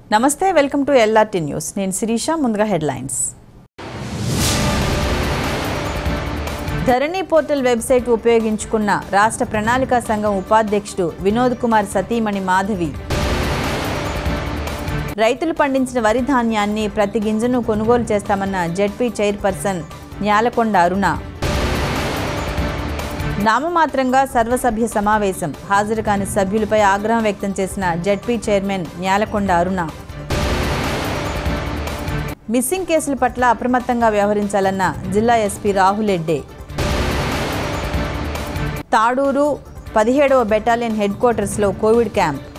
నమస్తే welcome to LRT news నేను శిరీష ముందుగా హెడ్లైన్స్ ధరణి పోర్టల్ వెబ్సైట్ ఉపయోగించుకున్న రాష్ట్ర ప్రణాళికా సంఘం ఉపాధ్యక్షుడు వినోద్ కుమార్ సతీమణి మాధవి రైతులు పండించిన వరి ధాన్యాన్ని ప్రతి గింజను కొనుగోలు చేస్తామన్న జెడ్పీ చైర్పర్సన్ న్యాలకొండ అరుణ నామమాత్రంగా సర్వసభ్య సమావేశం హాజరు కాని సభ్యులపై ఆగ్రహం వ్యక్తం చేసిన ZP chairman Nyalakonda Aruna missing కేసుల పట్ల అప్రమత్తంగా వ్యవహరించాలన్న జిల్లా ఎస్పీ రాహుల్ ఎడ్డే తాడూరు పదిహేడవ బెటాలియన్ హెడ్ క్వార్టర్స్లో కోవిడ్ క్యాంప్